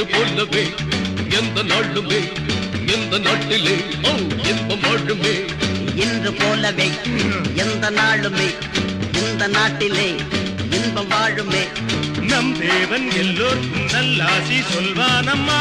என்று போலவே எந்த நாளுமே எந்த நாட்டிலே ஓ இன்பம் வாழுமே இன்று போலவே எந்த நாளுமே இந்த நாட்டிலே இன்பம் வாழுமே நம் தேவன் எல்லோருக்கும் நல்லாசி சொல்வானம்மா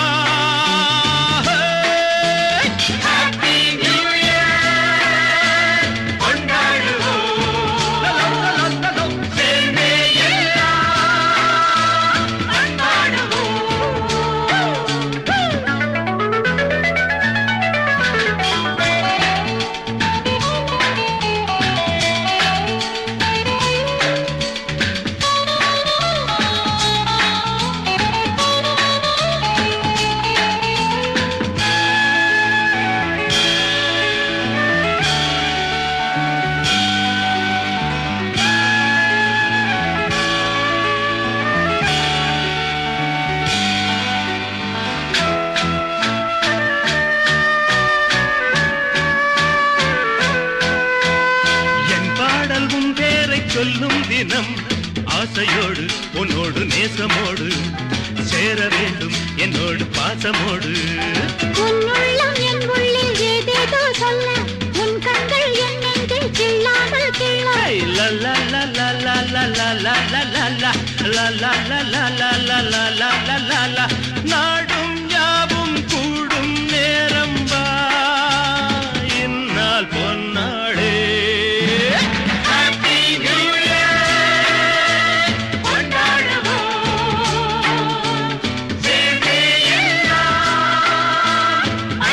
என் பாடல் உன் பேரை சொல்லும் தினம் ஆசையோடு உன்னோடு நேசமோடு சேர வேண்டும் என்னோடு பாசமோடு உன்னுள்ளம் என் உள்ளில் ஏதேதோ சொல்ல உன் கண்கள் என் நெஞ்சை கிள்ளாமல் கிள்ள ஹை, லா, லா, லா, லா, லா, லா, லா, லா, லா, லா, லா. லா, லா, லா, லா, லா, லா, லா, லா, லா, லா, லா. நாடும் யாவும் கூடும் நேரம் வா இந்நாள் பொன்னாடே Happy New Year. சேர்ந்தே எல்லாம்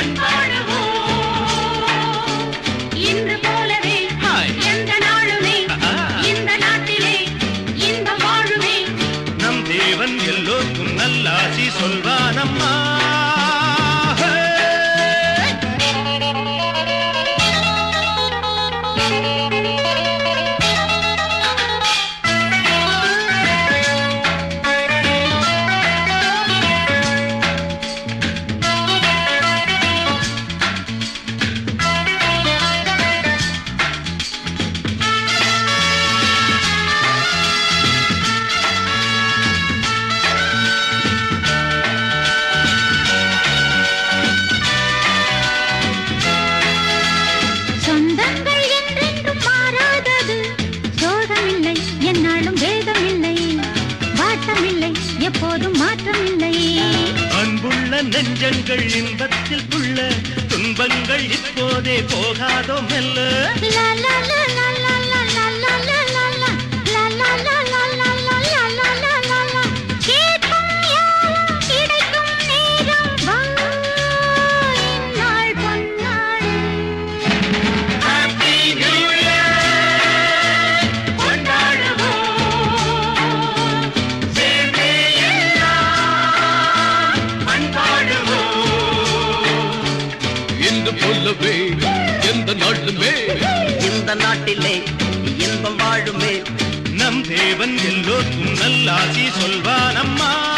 இன்று போலவே ஹாய். எந்த நாளுமே ஆஹா. இந்த நாட்டிலே இன்பம் வாழுமே நம் தேவன் எல்லோருக்கும் நல்லாசி சொல்வானம்மா ஹே! சொந்தங்கள் என்றென்றும் மாறாதது சோகமில்லை என்னாலும் வேதமில்லை வாட்டமில்லை எப்போதும் மாற்றமில்லை அன்புள்ள நெஞ்சங்கள் இன்பத்தில் உள்ள துன்பங்கள் இப்போதே போகாதோ மெல்ல லா லா லா லா லா லா லா லா லா லா லா. லா லா லா லா லா லா லா லா லா லா லா. கேட்கும் யாவும் கிடைக்கும் நேரம் வா, இந்நாள் பொன்னாள். இன்று போலவே எந்த நாளுமே இந்த நாட்டிலே இன்பம் வாழுமே நம் தேவன் எல்லோருக்கும் நல்லாசி சொல்வானம்மா